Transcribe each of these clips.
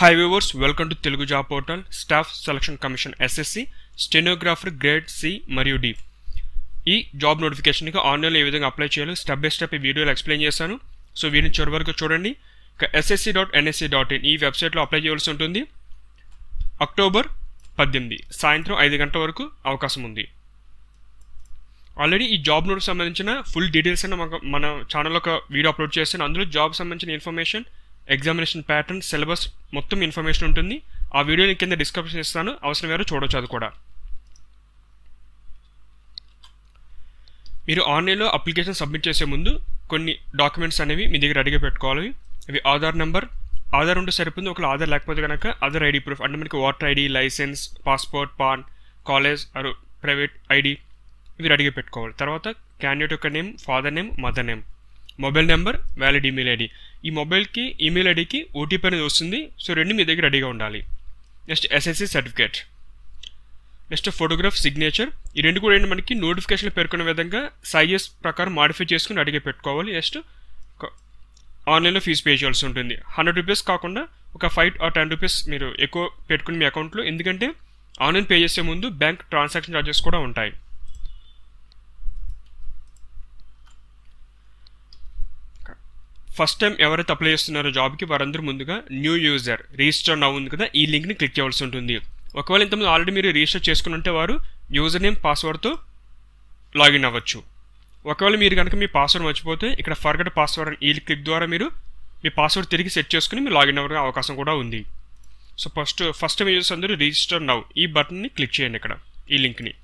hi viewers welcome to Telugu job portal staff selection commission SSC stenographer grade C మరియు D ఈ job నోటిఫికేషన్కి ఆన్లైన్లో ఏ విధంగా అప్లై చేయాలో స్టెప్ బై స్టెప్ ఈ వీడియోలో ఎక్స్ప్లెయిన్ చేశాను సో వీడిని చివరి వరకు చూడండి ఇక SSC dot NSC dot in ఈ వెబ్సైట్లో అప్లై చేయాల్సి ఉంటుంది అక్టోబర్ పద్దెనిమిది సాయంత్రం ఐదు గంటల వరకు అవకాశం ఉంది ఆల్రెడీ ఈ జాబ్ నోట్కి సంబంధించిన ఫుల్ డీటెయిల్స్ అన్న మన మన ఛానల్లో ఒక వీడియో అప్లోడ్ చేస్తాను అందులో జాబ్ సంబంధించిన ఇన్ఫర్మేషన్ ఎగ్జామినేషన్ ప్యాటర్న్ సిలబస్ మొత్తం ఇన్ఫర్మేషన్ ఉంటుంది ఆ వీడియోని కింద డిస్క్రిప్షన్ ఇస్తాను అవసరం వేరు చూడొచ్చు అది కూడా మీరు ఆన్లైన్లో అప్లికేషన్ సబ్మిట్ చేసే ముందు కొన్ని డాక్యుమెంట్స్ అనేవి మీ దగ్గర రెడీగా పెట్టుకోవాలి ఇవి ఆధార్ నెంబర్ ఆధార్ ఉంటే సరిపోతుంది ఒకవేళ ఆధార్ లేకపోతే కనుక అదర్ ఐడి ప్రూఫ్ అంటే మనకి voter ID licence passport PAN college or private ID ఇవి రెడీగా పెట్టుకోవాలి తర్వాత క్యాండిడేట్ యొక్క name father name mother name mobile number valid email ID ఈ మొబైల్కి ఈమెయిల్ ఐడికి ఓటీపీ అనేది వస్తుంది సో రెండు మీ దగ్గర రెడీగా ఉండాలి next SSC certificate next photograph signature ఈ రెండు కూడా ఏంటి మనకి నోటిఫికేషన్ పేర్కొన్న విధంగా సైజెస్ ప్రకారం మాడిఫై చేసుకుని రెడీగా పెట్టుకోవాలి నెక్స్ట్ ఆన్లైన్లో ఫీజు పే చేయాల్సి ఉంటుంది హండ్రెడ్ రూపీస్ కాకుండా ఒక ఫైవ్ ఆర్ టెన్ రూపీస్ మీరు ఎక్కువ పెట్టుకుని మీ అకౌంట్లో ఎందుకంటే ఆన్లైన్ పే చేసే ముందు బ్యాంక్ ట్రాన్సాక్షన్ ఛార్జెస్ కూడా ఉంటాయి ఫస్ట్ టైం ఎవరైతే అప్లై చేస్తున్నారో జాబ్కి వారందరూ ముందుగా న్యూ యూజర్ రిజిస్టర్ నవ్వు ఉంది కదా ఈ లింక్ని క్లిక్ చేయాల్సి ఉంటుంది ఒకవేళ ఇంతకుముందు ఆల్రెడీ మీరు రిజిస్టర్ చేసుకుని ఉంటే వారు యూజర్ నేమ్ పాస్వర్డ్తో లాగిన్ అవ్వచ్చు ఒకవేళ మీరు కనుక మీ పాస్వర్డ్ మర్చిపోతే ఇక్కడ ఫర్గట్ పాస్వర్డ్ ఈ క్లిక్ ద్వారా మీరు మీ పాస్వర్డ్ తిరిగి సెట్ చేసుకుని మీరు లాగిన్ అవ్వడం అవకాశం కూడా ఉంది so first first time users అందరూ రిజిస్టర్ నవ్ ఈ బటన్ని క్లిక్ చేయండి ఇక్కడ ఈ లింక్ని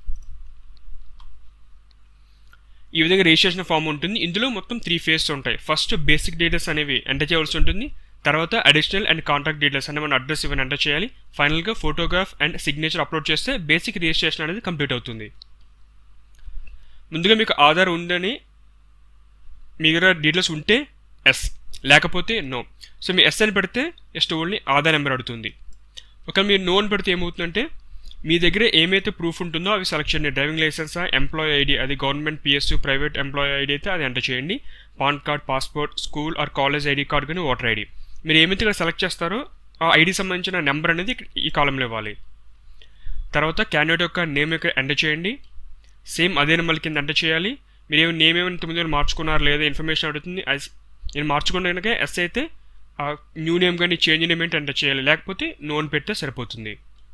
ఈ విధంగా రిజిస్ట్రేషన్ ఫామ్ ఉంటుంది ఇందులో మొత్తం త్రీ ఫేస్ ఉంటాయి ఫస్ట్ బేసిక్ డీటెయిల్స్ అనేవి ఎంటర్ చేయవలసి ఉంటుంది తర్వాత అడిషనల్ అండ్ కాంటాక్ట్ డీటెయిల్స్ అంటే మన అడ్రస్ ఇవన్నీ ఎంటర్ చేయాలి ఫైనల్గా ఫోటోగ్రాఫ్ అండ్ సిగ్నేచర్ అప్లోడ్ చేస్తే బేసిక్ రిజిస్ట్రేషన్ అనేది కంప్లీట్ అవుతుంది ముందుగా మీకు ఆధార్ ఉందని మీ దగ్గర డీటెయిల్స్ ఉంటే ఎస్ లేకపోతే నో సో మీ ఎస్ అని పెడితే జస్ట్ ఓన్లీ ఆధార్ నెంబర్ అడుగుతుంది ఒక మీరు నో అని పెడితే ఏమవుతుందంటే మీ దగ్గర ఏమైతే ప్రూఫ్ ఉంటుందో అవి సెలెక్ట్ చేయండి డ్రైవింగ్ లైసెన్సా ఎంప్లాయీ ఐడి అది government PSU private employee ID అయితే అది ఎంటర్ చేయండి PAN card passport school or college ID card కానీ ఓటర్ ఐడి మీరు ఏమైతే ఇక్కడ సెలెక్ట్ చేస్తారో ఆ ఐడి సంబంధించిన నెంబర్ అనేది ఈ కాలంలో ఇవ్వాలి తర్వాత క్యాండిడేట్ యొక్క నేమ్ యొక్క ఎంటర్ చేయండి సేమ్ అదే నెంబర్ కింద ఎంటర్ చేయాలి మీరు ఏమి నేమ్ ఏమైనా తొమ్మిది వేలు మార్చుకున్నారు లేదా ఇన్ఫర్మేషన్ అడుగుతుంది నేను మార్చుకుంటే కనుక ఎస్ అయితే ఆ న్యూ నేమ్ కానీ చేంజ్ నేమ్ ఏంటి ఎంటర్ చేయాలి లేకపోతే నోన్ పెడితే సరిపోతుంది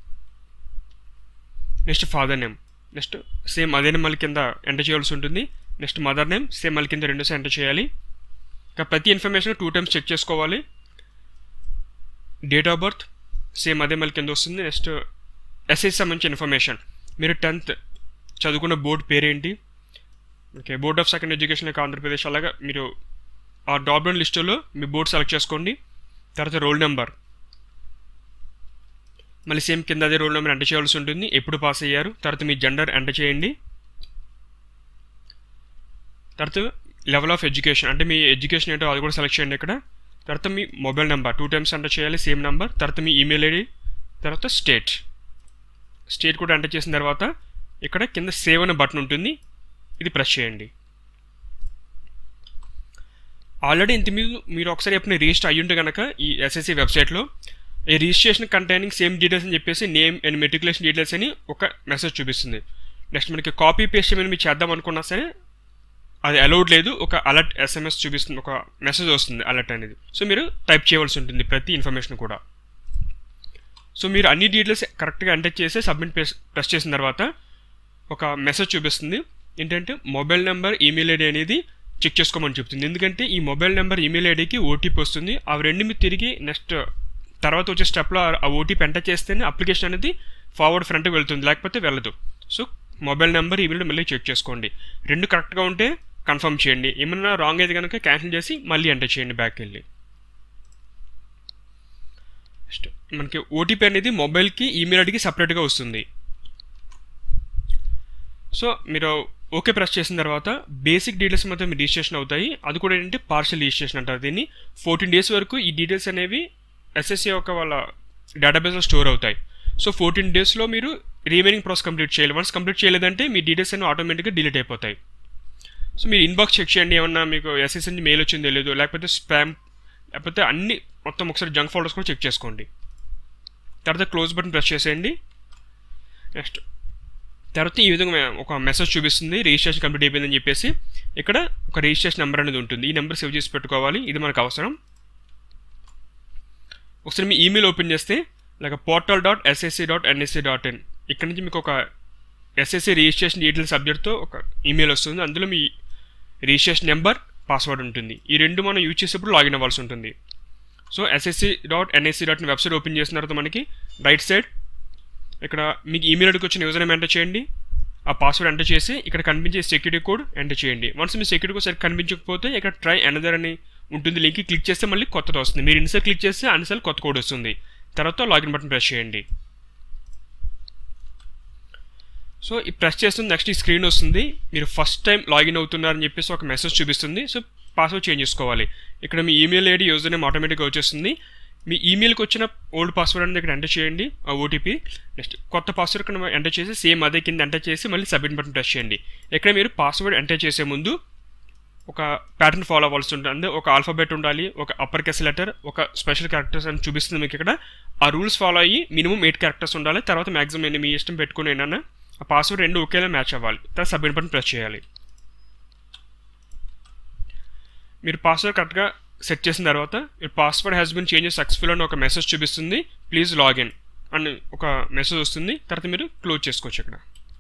next father name next same అదే మళ్ళీ కింద ఎంటర్ చేయాల్సి ఉంటుంది నెక్స్ట్ మదర్ నేమ్ సేమ్ మళ్ళీ కింద రెండు ఎంటర్ చేయాలి ఇంకా ప్రతి ఇన్ఫర్మేషన్ టూ టైమ్స్ చెక్ చేసుకోవాలి డేట్ ఆఫ్ బర్త్ సేమ్ అదే మళ్ళీ కింద వస్తుంది నెక్స్ట్ ఎస్ఎస్ సంబంధించిన ఇన్ఫర్మేషన్ మీరు టెన్త్ చదువుకున్న బోర్డు పేరేంటి okay board of secondary education యొక్క ఆంధ్రప్రదేశ్ అలాగా మీరు ఆ డ్రాప్ డౌన్ లిస్టులో మీ బోర్డు సెలెక్ట్ చేసుకోండి తర్వాత రోల్ నెంబర్ మళ్ళీ సేమ్ కింద అదే రోల్ నెంబర్ ఎంటర్ చేయాల్సి ఉంటుంది ఎప్పుడు పాస్ అయ్యారు తర్వాత మీ జెండర్ ఎంటర్ చేయండి తర్వాత లెవెల్ ఆఫ్ ఎడ్యుకేషన్ అంటే మీ ఎడ్యుకేషన్ ఏంటో అది కూడా సెలెక్ట్ చేయండి ఇక్కడ తర్వాత మీ mobile number two times enter చేయాలి సేమ్ నెంబర్ తర్వాత మీ ఈమెయిల్ ఐడి తర్వాత స్టేట్ స్టేట్ కూడా ఎంటర్ చేసిన తర్వాత ఇక్కడ కింద సేవ్ అనే బటన్ ఉంటుంది ఇది ప్రెస్ చేయండి ఆల్రెడీ ఇంత మీరు మీరు ఒకసారి ఎప్పుడు రిజిస్టర్ అయ్యి ఉంటే కనుక ఈ ఎస్ఎస్సి వెబ్సైట్లో ఈ రిజిస్ట్రేషన్ కంటైనింగ్ సేమ్ డీటెయిల్స్ అని చెప్పేసి నేమ్ అండ్ మెట్రికులేషన్ డీటెయిల్స్ అని ఒక మెసేజ్ చూపిస్తుంది నెక్స్ట్ మనకి కాపీ పేస్ట్ ఏమైనా మీరు చేద్దాం అనుకున్నా సరే అది అలౌడ్ లేదు ఒక అలర్ట్ ఎస్ఎంఎస్ చూపిస్తుంది ఒక మెసేజ్ వస్తుంది అలర్ట్ అనేది సో మీరు టైప్ చేయవలసి ఉంటుంది ప్రతి ఇన్ఫర్మేషన్ కూడా సో మీరు అన్ని డీటెయిల్స్ కరెక్ట్గా ఎంటర్ చేసి సబ్మిట్ ప్రెస్ చేసిన తర్వాత ఒక మెసేజ్ చూపిస్తుంది ఏంటంటే మొబైల్ నెంబర్ ఈమెయిల్ ఐడి అనేది చెక్ చేసుకోమని చెప్తుంది ఎందుకంటే ఈ మొబైల్ నెంబర్ ఈమెయిల్ ఐడికి ఓటీపీ వస్తుంది అవి రెండు మీరు తిరిగి నెక్స్ట్ తర్వాత వచ్చే స్టెప్లో ఆ ఓటీపీ ఎంటర్ చేస్తేనే అప్లికేషన్ అనేది ఫార్వర్డ్ ఫ్రంట్కి వెళ్తుంది లేకపోతే వెళ్ళదు సో మొబైల్ నెంబర్ ఈమెయిల్ మళ్ళీ చెక్ చేసుకోండి రెండు కరెక్ట్గా ఉంటే కన్ఫర్మ్ చేయండి ఏమన్నా రాంగ్ అయితే కనుక క్యాన్సిల్ చేసి మళ్ళీ ఎంటర్ చేయండి బ్యాక్ వెళ్ళి నెక్స్ట్ మనకి ఓటీపీ అనేది మొబైల్కి ఈమెయిల్ ఐడికి సపరేట్గా వస్తుంది సో మీరు ఓకే ప్రెస్ చేసిన తర్వాత బేసిక్ డీటెయిల్స్ మాత్రం రిజిస్ట్రేషన్ అవుతాయి అది కూడా ఏంటంటే పార్షల్ రిజిస్ట్రేషన్ అంటారు దీన్ని ఫోర్టీన్ డేస్ వరకు ఈ డీటెయిల్స్ అనేవి ఎస్ఎస్సి యొక్క వాళ్ళ డేటాబేస్లో స్టోర్ అవుతాయి సో ఫోర్టీన్ డేస్లో మీరు రిమైనింగ్ ప్రాసెస్ కంప్లీట్ చేయాలి వన్స్ కంప్లీట్ చేయలేదంటే మీ డీటెయిల్స్ అన్ని ఆటోమేటిక్గా డిలీట్ అయిపోతాయి సో మీరు ఇన్బాక్స్ చెక్ చేయండి ఏమన్నా మీకు ఎస్ఎస్ నుంచి మెయిల్ వచ్చిందో లేదు లేకపోతే స్పామ్ లేకపోతే అన్ని మొత్తం ఒకసారి జంక్ ఫోల్డర్స్ కూడా చెక్ చేసుకోండి తర్వాత క్లోజ్ బటన్ ప్రెస్ చేసేయండి నెక్స్ట్ తర్వాత ఈ విధంగా ఒక మెసేజ్ చూపిస్తుంది రిజిస్ట్రేషన్ కంప్లీట్ అయిపోయిందని చెప్పేసి ఇక్కడ ఒక రిజిస్ట్రేషన్ నెంబర్ అనేది ఉంటుంది ఈ నెంబర్ సేవ్ చేసి పెట్టుకోవాలి ఇది మనకు అవసరం ఒకసారి మీ ఈమెయిల్ ఓపెన్ చేస్తే like portal dot SSC dot NSC dot in ఇక్కడ నుంచి మీకు ఒక ఎస్ఎస్సి రిజిస్ట్రేషన్ డీటెయిల్ సబ్జెక్ట్తో ఒక ఈమెయిల్ వస్తుంది అందులో మీ రిజిస్ట్రేషన్ నెంబర్ పాస్వర్డ్ ఉంటుంది ఈ రెండు మనం యూజ్ చేసేప్పుడు లాగిన్ అవ్వాల్సి ఉంటుంది so SSC dot NSC dot website open చేసిన తర్వాత మనకి రైట్ సైడ్ ఇక్కడ మీకు ఈమెయిల్ ఐడికి వచ్చిన యూజర్ నేమ్ ఎంటర్ చేయండి ఆ పాస్వర్డ్ ఎంటర్ చేసి ఇక్కడ కనిపించే సెక్యూరిటీ కోడ్ ఎంటర్ చేయండి వన్స్ మీ సెక్యూరిటీ కోడ్ సరిగ్గా కనిపించకపోతే ఇక్కడ ట్రై అనదర్ అని ఉంటుంది లింక్ క్లిక్ చేస్తే మళ్ళీ కొత్తది వస్తుంది మీరు ఇన్సార్ క్లిక్ చేస్తే అన్సార్ కొత్త కోడ్ వస్తుంది తర్వాత లాగిన్ బటన్ ప్రెస్ చేయండి సో ఈ ప్రెస్ చేస్తుంది నెక్స్ట్ ఈ స్క్రీన్ వస్తుంది మీరు ఫస్ట్ టైం లాగిన్ అవుతున్నారని చెప్పేసి ఒక మెసేజ్ చూపిస్తుంది సో పాస్వర్డ్ చేంజ్ చేసుకోవాలి ఇక్కడ మీ ఈమెయిల్ ఐడి యూజర్ నేమ్ ఆటోమేటిక్గా వచ్చేస్తుంది మీ ఈమెయిల్కి వచ్చిన ఓల్డ్ పాస్వర్డ్ అనేది ఇక్కడ ఎంటర్ చేయండి ఆ ఓటీపీ నెక్స్ట్ కొత్త పాస్వర్డ్ ఇక్కడ ఎంటర్ చేసి సేమ్ అదే కింద ఎంటర్ చేసి మళ్ళీ సబ్మిట్ బటన్ ప్రెస్ చేయండి ఇక్కడ మీరు పాస్వర్డ్ ఎంటర్ చేసే ముందు ఒక ప్యాటర్న్ ఫాలో అవ్వాల్సి ఉంటుంది అంటే ఒక ఆల్ఫాబెట్ ఉండాలి ఒక అప్పర్ కేస్ లెటర్ ఒక స్పెషల్ క్యారెక్టర్స్ అని చూపిస్తుంది మీకు ఇక్కడ ఆ రూల్స్ ఫాలో అయ్యి మినిమం ఎయిట్ క్యారెక్టర్స్ ఉండాలి తర్వాత మాక్సిమం మీ ఇష్టం పెట్టుకుని ఏంటన్నా ఆ పాస్వర్డ్ రెండు ఒకేలా మ్యాచ్ అవ్వాలి తర్వాత సబ్మిట్ బటన్ ప్రెస్ చేయాలి మీరు పాస్వర్డ్ కరెక్ట్గా సెట్ చేసిన తర్వాత your password has been change successful అని ఒక మెసేజ్ చూపిస్తుంది ప్లీజ్ లాగిన్ అని ఒక మెసేజ్ వస్తుంది తర్వాత మీరు క్లోజ్ చేసుకోవచ్చు ఇక్కడ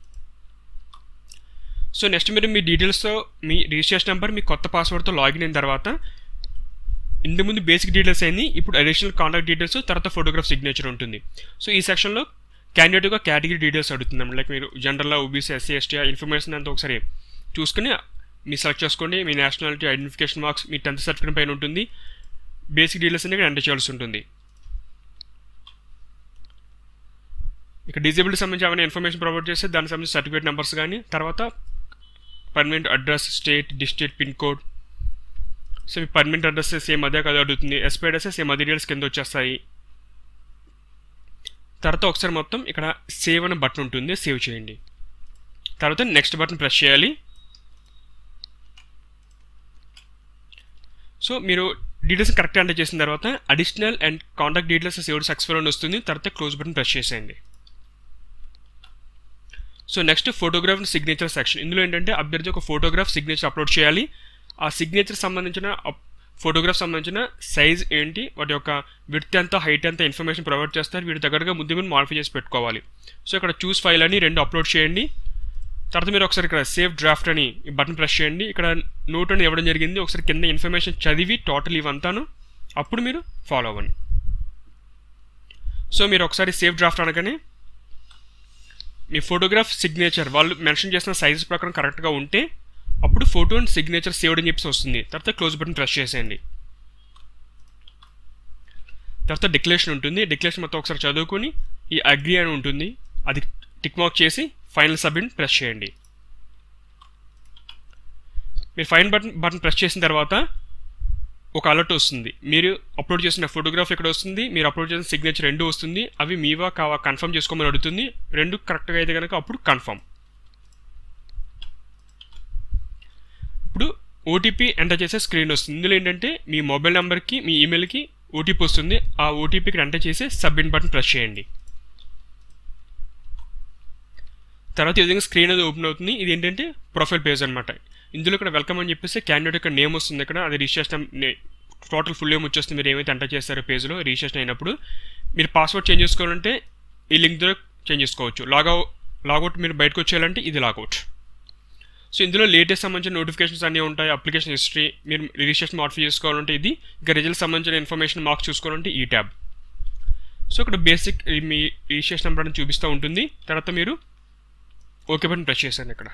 సో నెక్స్ట్ మీరు మీ డీటెయిల్స్తో మీ రిజిస్ట్రేషన్ నెంబర్ మీ కొత్త పాస్వర్డ్తో లాగిన్ అయిన తర్వాత ఇంతకు ముందు బేసిక్ డీటెయిల్స్ అయింది ఇప్పుడు అడిషనల్ కాంటాక్ట్ డీటెయిల్స్ తర్వాత ఫోటోగ్రాఫ్ సిగ్నేచర్ ఉంటుంది సో ఈ సెక్షన్లో క్యాండిడేట్గా కేటగిరీ డీటెయిల్స్ అడుగుతుంది లైక్ మీరు జనరల్గా ఓబీసీ ఎస్సీ ఎస్టీ ఇన్ఫర్మేషన్ అంతా ఒకసారి చూసుకుని మీ సెలెక్ట్ చేసుకోండి మీ నేషనాలిటీ ఐడెంటిఫికేషన్ మార్క్స్ మీ టెన్త్ సర్టిఫికేట్ పైన ఉంటుంది బేసిక్ డీటెయిల్స్ అన్ని ఇక్కడ ఎంటర్ చేయాల్సి ఉంటుంది ఇక డిజేబుల్కి సంబంధించి ఏమైనా ఇన్ఫర్మేషన్ ప్రొవైడ్ చేస్తే దానికి సంబంధించి సర్టిఫికేట్ నెంబర్స్ కానీ తర్వాత permanent address state district pin code so మీ పర్మనెంట్ అడ్రస్ సేమ్ అదే కదా అడుగుతుంది ఎస్పీ అడ్రస్ సేమ్ అదే డీటెయిల్స్ కింద వచ్చేస్తాయి తర్వాత ఒకసారి మొత్తం ఇక్కడ సేవ్ అనే బటన్ ఉంటుంది సేవ్ చేయండి తర్వాత నెక్స్ట్ బటన్ ప్రెస్ చేయాలి సో మీరు డీటెయిల్స్ కరెక్ట్ ఎంటర్ చేసిన తర్వాత additional and contact details saved successful అని వస్తుంది తర్వాత క్లోజ్ బటన్ ప్రెస్ చేసేయండి so next photograph signature section ఇందులో ఏంటంటే అభ్యర్థి ఒక ఫోటోగ్రాఫ్ సిగ్నేచర్ అప్లోడ్ చేయాలి ఆ సిగ్నేచర్ సంబంధించిన ఫోటోగ్రాఫ్ సంబంధించిన సైజ్ ఏంటి వాటి యొక్క విడ్త్ ఎంత హైట్ ఎంత ఇన్ఫర్మేషన్ ప్రొవైడ్ చేస్తారు వీటి దగ్గరగా ముందు మీరు మాడిఫై చేసి పెట్టుకోవాలి సో ఇక్కడ చూస్ ఫైల్ అని రెండు అప్లోడ్ చేయండి తర్వాత మీరు ఒకసారి ఇక్కడ సేవ్ డ్రాఫ్ట్ అని బటన్ ప్రెస్ చేయండి ఇక్కడ నోట్ అని ఇవ్వడం జరిగింది ఒకసారి కింద ఇన్ఫర్మేషన్ చదివి టోటల్ ఇవంతాను అప్పుడు మీరు ఫాలో అవ్వండి సో మీరు ఒకసారి సేవ్ డ్రాఫ్ట్ అనగానే మీ ఫోటోగ్రాఫ్ సిగ్నేచర్ వాళ్ళు మెన్షన్ చేసిన సైజ్ ప్రకారం కరెక్ట్గా ఉంటే అప్పుడు ఫోటో అండ్ సిగ్నేచర్ సేవ్డ్ అని చెప్పేసి వస్తుంది తర్వాత క్లోజ్ బటన్ ప్రెస్ చేసేయండి తర్వాత డిక్లరేషన్ ఉంటుంది డిక్లరేషన్ మొత్తం ఒకసారి చదువుకొని ఈ అగ్రి అని ఉంటుంది అది టిక్ మార్క్ చేసి ఫైనల్ సబ్మిట్ ప్రెస్ చేయండి మీరు ఫైన్ బటన్ బటన్ ప్రెస్ చేసిన తర్వాత ఒక అలర్ట్ వస్తుంది మీరు అప్లోడ్ చేసిన ఫోటోగ్రాఫ్ ఇక్కడ వస్తుంది మీరు అప్లోడ్ చేసిన సిగ్నేచర్ రెండు వస్తుంది అవి మీవా కావా కన్ఫర్మ్ చేసుకోమని అడుగుతుంది రెండు కరెక్ట్గా అయితే కనుక అప్పుడు కన్ఫర్మ్ ఇప్పుడు ఓటీపీ ఎంటర్ చేసే స్క్రీన్ వస్తుంది ఇందులో ఏంటంటే మీ మొబైల్ నెంబర్కి మీ ఈమెయిల్కి ఓటీపీ వస్తుంది ఆ ఓటీపీకి ఎంటర్ చేసి సబ్మిట్ బటన్ ప్రెస్ చేయండి తర్వాత ఈ విధంగా స్క్రీన్ అది ఓపెన్ అవుతుంది ఇది ఏంటంటే ప్రొఫైల్ పేజ్ అనమాట ఇందులో ఇక్కడ వెల్కమ్ అని చెప్పేసి క్యాండిడేట్ యొక్క నేమ్ వస్తుంది ఇక్కడ అది రిజిస్ట్రేషన్ టోటల్ ఫుల్ నేమ్ వచ్చేస్తుంది మీరు ఏమైతే ఎంటర్ చేస్తారో పేజ్లో రిజిస్ట్రేషన్ అయినప్పుడు మీరు పాస్వర్డ్ చేంజ్ చేసుకోవాలంటే ఈ లింక్ ద్వారా చేంజ్ చేసుకోవచ్చు లాగౌట్ లాగౌట్ మీరు బయటకు వచ్చేయాలంటే ఇది లాగౌట్ సో ఇందులో లేటెస్ట్ సంబంధించిన నోటిఫికేషన్స్ అన్నీ ఉంటాయి అప్లికేషన్ హిస్టరీ మీరు రిజిస్ట్రేషన్ మాడిఫై చేసుకోవాలంటే ఇది ఇంకా రిజల్ట్ సంబంధించిన ఇన్ఫర్మేషన్ మార్క్స్ చూసుకోవాలంటే ఈ ట్యాబ్ సో ఇక్కడ బేసిక్ మీ రిజిస్ట్రేషన్ నెంబర్ అని చూపిస్తూ ఉంటుంది తర్వాత మీరు ఓకే బటన్ ప్రెస్ చేశాను ఇక్కడ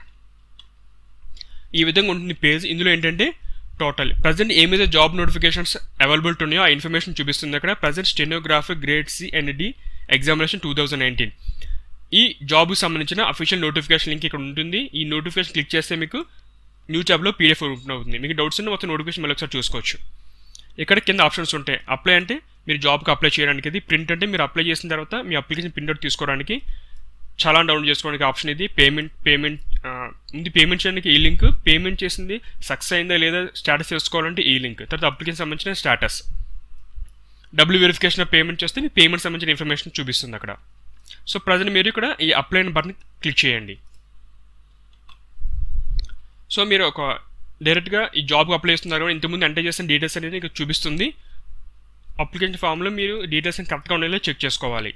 ఈ విధంగా ఉంటుంది పేజ్ ఇందులో ఏంటంటే టోటల్ ప్రజెంట్ ఏమైతే జాబ్ నోటిఫికేషన్స్ అవైలబుల్ ఉన్నాయో ఆ ఇన్ఫర్మేషన్ చూపిస్తుంది అక్కడ present stenographic grade C and D examination two thousand nineteen ఈ జాబ్కి సంబంధించిన అఫీషియల్ నోటిఫికేషన్ లింక్ ఇక్కడ ఉంటుంది ఈ నోటిఫికేషన్ క్లిక్ చేస్తే మీకు న్యూ ట్యాబ్లో పీడిఎఫ్ ఓపెన్ అవుతుంది మీకు డౌట్స్ ఉన్న మొత్తం నోటిఫికేషన్ మళ్ళీ ఒకసారి చూసుకోవచ్చు ఇక్కడ కింద ఆప్షన్స్ ఉంటాయి అప్లై అంటే మీరు జాబ్కి అప్లై చేయడానికి ఇది ప్రింట్ అంటే మీరు అప్లై చేసిన తర్వాత మీ అప్లికేషన్ ప్రింట్అవుట్ తీసుకోవడానికి చాలా డౌన్లోడ్ చేసుకోవడానికి ఆప్షన్ ఇది పేమెంట్ పేమెంట్ ముందు పేమెంట్ చేయడానికి ఈ లింక్ పేమెంట్ చేసింది సక్సెస్ అయిందా లేదా స్టేటస్ తెలుసుకోవాలంటే ఈ లింక్ తర్వాత అప్లికేషన్ సంబంధించిన స్టేటస్ డబ్బులు వెరిఫికేషన్ పేమెంట్ చేస్తే మీ పేమెంట్ సంబంధించిన ఇన్ఫర్మేషన్ చూపిస్తుంది అక్కడ సో ప్రజెంట్ మీరు ఇక్కడ ఈ అప్లై బటన్ క్లిక్ చేయండి సో మీరు ఒక డైరెక్ట్గా ఈ జాబ్కి అప్లై చేస్తున్నారు కానీ ఇంతకుముందు ఎంటర్ చేసిన డీటెయిల్స్ అనేది ఇక్కడ చూపిస్తుంది అప్లికేషన్ ఫామ్లో మీరు డీటెయిల్స్ కరెక్ట్గా ఉండేలా చెక్ చేసుకోవాలి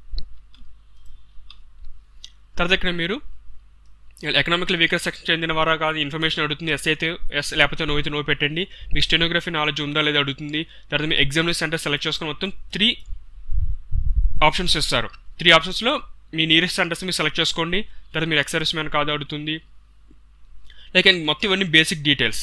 తర్వాత ఇక్కడ మీరు ఎకనామికల్ వీకర్ సెక్షన్ చెందిన వారా కాదు ఇన్ఫర్మేషన్ అడుగుతుంది ఎస్ అయితే ఎస్ లేకపోతే నో అయితే నో పెట్టండి మీకు స్టెనోగ్రఫీ నాలెడ్జ్ ఉందా లేదా అడుగుతుంది తర్వాత మీ ఎగ్జామినేషన్ సెంటర్ సెలెక్ట్ చేసుకుని మొత్తం త్రీ ఆప్షన్స్ ఇస్తారు త్రీ ఆప్షన్స్లో మీ నియరెస్ట్ సెంటర్స్ మీరు సెలెక్ట్ చేసుకోండి తర్వాత మీరు ఎక్సర్విస్ మ్యాన్ కాదు అడుగుతుంది లైక్ అండ్ మొత్తం ఇవన్నీ బేసిక్ డీటెయిల్స్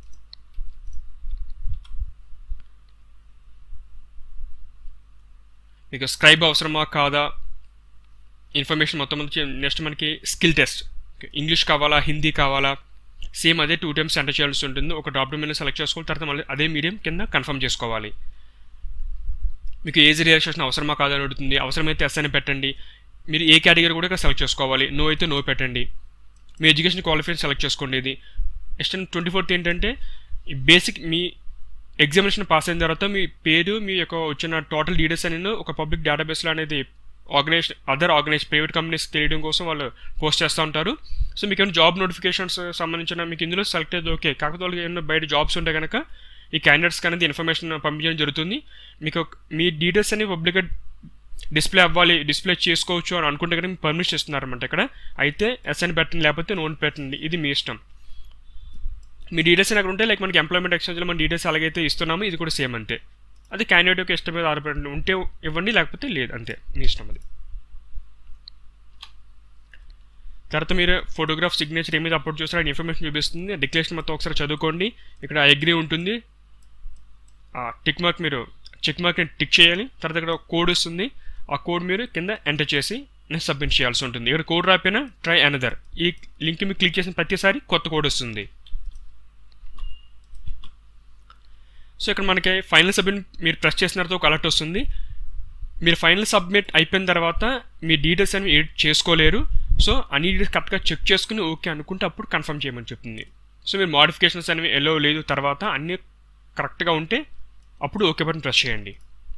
మీకు స్క్రైబ్ అవసరమా కాదా ఇన్ఫర్మేషన్ మొత్తం నెక్స్ట్ మనకి స్కిల్ టెస్ట్ ఇంగ్లీష్ కావాలా హిందీ కావాలా సేమ్ అదే టూ టైమ్స్ ఎంటర్ చేయాల్సి ఉంటుంది ఒక డాక్టర్ మీద సెలెక్ట్ చేసుకోవాలి తర్వాత మళ్ళీ అదే మీడియం కింద కన్ఫర్మ్ చేసుకోవాలి మీకు ఏజ్ రియాక్షన్ అవసరమా కాదని అడుగుతుంది అవసరమైతే ఎస్ అని పెట్టండి మీరు ఏ కేటగిరీ కూడా ఇక్కడ సెలెక్ట్ చేసుకోవాలి నో అయితే నో పెట్టండి మీ ఎడ్యుకేషన్ క్వాలిఫికేషన్ సెలెక్ట్ చేసుకోండి ఇది నెక్స్ట్ ట్వంటీ ఫోర్త్ ఏంటంటే ఈ బేసిక్ మీ ఎగ్జామినేషన్ పాస్ అయిన తర్వాత మీ పేరు మీ యొక్క వచ్చిన టోటల్ డీటెయిల్స్ అనేది ఒక పబ్లిక్ డేటాబేస్లో అనేది organise other organise private companies తెలియడం కోసం వాళ్ళు పోస్ట్ చేస్తూ ఉంటారు సో మీకు ఏమైనా జాబ్ నోటిఫికేషన్స్ సంబంధించిన మీకు ఇందులో సెలెక్ట్ అయితే ఓకే కాకపోతే వాళ్ళకి ఏమైనా బయట జాబ్స్ ఉంటే కనుక ఈ క్యాండిడేట్స్కి అనేది ఇన్ఫర్మేషన్ పంపించడం జరుగుతుంది మీకు మీ డీటెయిల్స్ అనేవి పబ్లిక్గా డిస్ప్లే అవ్వాలి డిస్ప్లే చేసుకోవచ్చు అని అనుకుంటే కనుక మీకు పర్మిషన్ ఇస్తున్నారన్నమాట ఇక్కడ అయితే ఎస్ఎన్ పెట్టండి లేకపోతే నోన్ పెట్టండి ఇది మీ ఇష్టం మీ డీటెయిల్స్ అక్కడ ఉంటే లైక్ మనకి ఎంప్లాయ్మెంట్ ఎక్స్చేంజ్లో మన డీటెయిల్స్ అలాగైతే ఇస్తున్నాము ఇది కూడా సేమ్ అంతే అది క్యాండిడేట్ యొక్క ఇష్టం మీద ఆధారపడి ఉంటే ఇవ్వండి లేకపోతే లేదు అంతే మీ ఇష్టం అది తర్వాత మీరు ఫోటోగ్రాఫ్ సిగ్నేచర్ ఏమైతే అప్లోడ్ చేస్తారో ఆ ఇన్ఫర్మేషన్ చూపిస్తుంది డిక్లరేషన్ మొత్తం ఒకసారి చదువుకోండి ఇక్కడ అగ్రి ఉంటుంది టిక్ మార్క్ మీరు చెక్ మార్క్ని టిక్ చేయాలి తర్వాత ఇక్కడ కోడ్ వస్తుంది ఆ కోడ్ మీరు కింద ఎంటర్ చేసి నెక్స్ట్ సబ్మిట్ చేయాల్సి ఉంటుంది ఇక్కడ కోడ్ రాకపోయినా ట్రై అనదర్ ఈ లింక్ మీరు క్లిక్ చేసిన ప్రతిసారి కొత్త కోడ్ వస్తుంది సో ఇక్కడ మనకి ఫైనల్ సబ్మిట్ మీరు ప్రెస్ చేసిన తర్వాత ఒక అలర్ట్ వస్తుంది మీరు ఫైనల్ సబ్మిట్ అయిపోయిన తర్వాత మీ డీటెయిల్స్ అనేవి ఎడిట్ చేసుకోలేరు సో అన్ని డీటెయిల్స్ కరెక్ట్గా చెక్ చేసుకుని ఓకే అనుకుంటే అప్పుడు కన్ఫర్మ్ చేయమని చెప్తుంది సో మీరు మాడిఫికేషన్స్ అనేవి ఎలో లేదు తర్వాత అన్నీ కరెక్ట్గా ఉంటే అప్పుడు ఓకే బటన్ ప్రెస్ చేయండి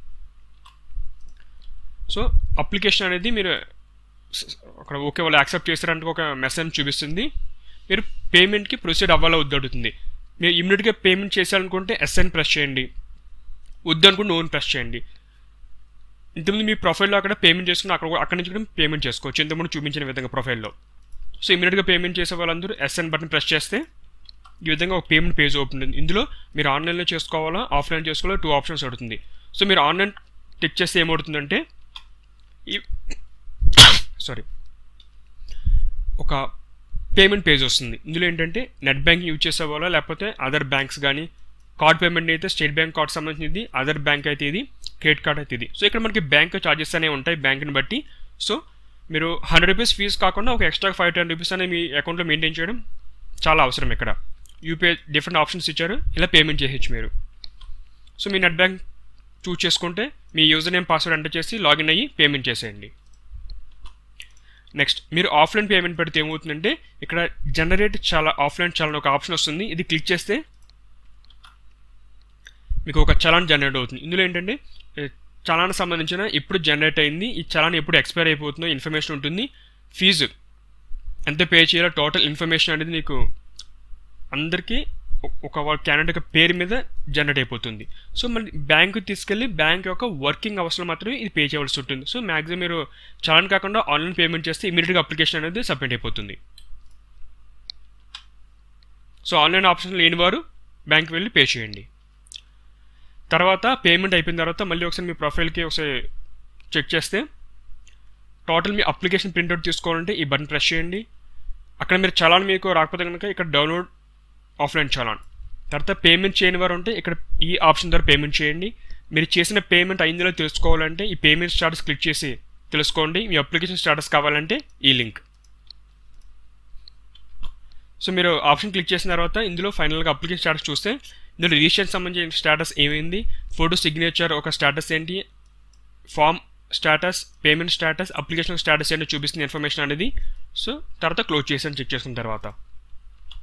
సో అప్లికేషన్ అనేది మీరు అక్కడ ఓకే వాళ్ళు యాక్సెప్ట్ చేస్తారంటే ఒక మెసేజ్ చూపిస్తుంది మీరు పేమెంట్కి ప్రొసీడ్ అవ్వాలా వద్దు అడుగుతుంది మీరు ఇమీడియట్గా పేమెంట్ చేయాలనుకుంటే ఎస్ఎన్ ప్రెస్ చేయండి వద్దు అనుకుంటే నోన్ ప్రెస్ చేయండి ఇంతకుముందు మీ ప్రొఫైల్లో అక్కడ పేమెంట్ చేసుకుని అక్కడ అక్కడ నుంచి కూడా పేమెంట్ చేసుకోవచ్చు ఇంతకుముందు చూపించిన విధంగా ప్రొఫైల్లో సో ఇమీడియట్గా పేమెంట్ చేసే వాళ్ళందరూ ఎస్ఎన్ బటన్ ప్రెస్ చేస్తే ఈ విధంగా ఒక పేమెంట్ పేజ్ ఓపెన్ ఉంది ఇందులో మీరు ఆన్లైన్లో చేసుకోవాలా ఆఫ్లైన్ చేసుకోవాలా టూ ఆప్షన్స్ అవుతుంది సో మీరు ఆన్లైన్ టిక్ చేస్తే ఏమవుతుందంటే ఈ సారీ ఒక పేమెంట్ పేజ్ వస్తుంది ఇందులో ఏంటంటే నెట్ బ్యాంకింగ్ యూజ్ చేసేవాళ్ళ లేకపోతే అదర్ బ్యాంక్స్ కానీ కార్డ్ పేమెంట్ అయితే స్టేట్ బ్యాంక్ కార్డ్ సంబంధించింది అదర్ బ్యాంక్ అయితే ఇది క్రెడిట్ కార్డ్ అయితే ఇది సో ఇక్కడ మనకి బ్యాంక్ ఛార్జెస్ అనేవి ఉంటాయి బ్యాంక్ని బట్టి సో మీరు హండ్రెడ్ రూపీస్ ఫీజు కాకుండా ఒక ఎక్స్ట్రా ఫైవ్ టెన్ రూపీస్ అనేది మీ అకౌంట్లో మెయింటైన్ చేయడం చాలా అవసరం ఇక్కడ యూపీఐ డిఫరెంట్ ఆప్షన్స్ ఇచ్చారు ఇలా పేమెంట్ చేయొచ్చు మీరు సో మీ నెట్ బ్యాంక్ చూస్ చేసుకుంటే మీ యూజర్ నేమ్ పాస్వర్డ్ ఎంటర్ చేసి లాగిన్ అయ్యి పేమెంట్ చేసేయండి నెక్స్ట్ మీరు ఆఫ్లైన్ పేమెంట్ పెడితే ఏమవుతుందంటే ఇక్కడ జనరేట్ చాలా ఆఫ్లైన్ చలాన్ ఒక ఆప్షన్ వస్తుంది ఇది క్లిక్ చేస్తే మీకు ఒక చలాన్ జనరేట్ అవుతుంది ఇందులో ఏంటంటే చలాన్ సంబంధించిన ఇప్పుడు జనరేట్ అయింది ఈ చలాన్ ఎప్పుడు ఎక్స్పైర్ అయిపోతుందో ఇన్ఫర్మేషన్ ఉంటుంది ఫీజు ఎంత పే చేయాలో టోటల్ ఇన్ఫర్మేషన్ అనేది మీకు అందరికీ ఒక క్యాండిడేట్ యొక్క పేరు మీద జనరేట్ అయిపోతుంది సో మళ్ళీ బ్యాంకు తీసుకెళ్ళి బ్యాంక్ యొక్క వర్కింగ్ అవర్స్లో మాత్రమే ఇది పే చేయవలసి ఉంటుంది సో మ్యాక్సిమం మీరు చలాన్ కాకుండా ఆన్లైన్ పేమెంట్ చేస్తే ఇమీడియట్గా అప్లికేషన్ అనేది సబ్మిట్ అయిపోతుంది సో ఆన్లైన్ ఆప్షన్ లేని వారు బ్యాంక్ వెళ్ళి పే చేయండి తర్వాత పేమెంట్ అయిపోయిన తర్వాత మళ్ళీ ఒకసారి మీ ప్రొఫైల్కి ఒకసారి చెక్ చేస్తే టోటల్ మీ అప్లికేషన్ ప్రింట్అవుట్ తీసుకోవాలంటే ఈ బటన్ ప్రెస్ చేయండి అక్కడ మీరు చలాన్ మీకు రాకపోతే కనుక ఇక్కడ డౌన్లోడ్ ఆఫ్లైన్ చలాన్ తర్వాత పేమెంట్ చేయని వారు ఉంటే ఇక్కడ ఈ ఆప్షన్ ద్వారా పేమెంట్ చేయండి మీరు చేసిన పేమెంట్ అయిందో తెలుసుకోవాలంటే ఈ పేమెంట్ స్టాటస్ క్లిక్ చేసి తెలుసుకోండి మీ అప్లికేషన్ స్టాటస్ కావాలంటే ఈ లింక్ సో మీరు ఆప్షన్ క్లిక్ చేసిన తర్వాత ఇందులో ఫైనల్గా అప్లికేషన్ స్టాటస్ చూస్తే ఇందులో రిజిస్ట్రేషన్ సంబంధించిన స్టాటస్ ఏమైంది ఫోటో సిగ్నేచర్ ఒక స్టాటస్ ఏంటి form status payment status application status ఏంటో చూపిస్తున్న ఇన్ఫర్మేషన్ అనేది సో తర్వాత క్లోజ్ చేసి చెక్ చేసుకున్న తర్వాత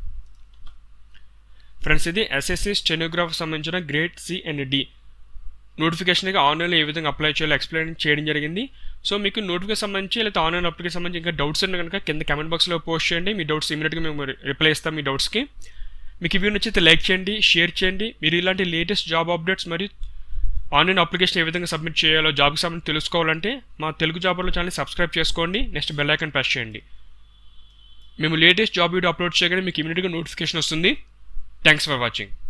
ఫ్రెండ్స్ ఇది ఎస్ఎస్సి స్టెనోగ్రాఫ్ సంబంధించిన గ్రేడ్ సి అండ్ డి నోటిఫికేషన్గా ఆన్లైన్లో ఏ విధంగా అప్లై చేయాలో ఎక్స్ప్లెయిన్ చేయడం జరిగింది సో మీకు నోటిఫికేషన్ సంబంధించి లేదా ఆన్లైన్ అప్లికేషన్ సంబంధించి ఇంకా డౌట్స్ ఉంటే కనుక కింద కమెంట్ బాక్స్లో పోస్ట్ చేయండి మీ డౌట్స్ ఇమీడియట్గా మేము రిప్లై ఇస్తాం మీ డౌట్స్కి మీకు ఈ వీడియో నచ్చితే లైక్ చేయండి షేర్ చేయండి మీరు ఇలాంటి లేటెస్ట్ జాబ్ అప్డేట్స్ మరియు ఆన్లైన్ అప్లికేషన్ ఏ విధంగా సబ్మిట్ చేయాలో జాబ్కి సంబంధించి తెలుసుకోవాలంటే మా తెలుగు జాబర్లో ఛానల్ సబ్స్క్రైబ్ చేసుకోండి నెక్స్ట్ బెల్ ఐకాన్ ప్రెస్ చేయండి మేము లేటెస్ట్ జాబ్ వీడియో అప్లోడ్ చేయగానే మీకు ఇమీడియట్గా నోటిఫికేషన్ వస్తుంది థ్యాంక్స్ ఫర్ వాచింగ్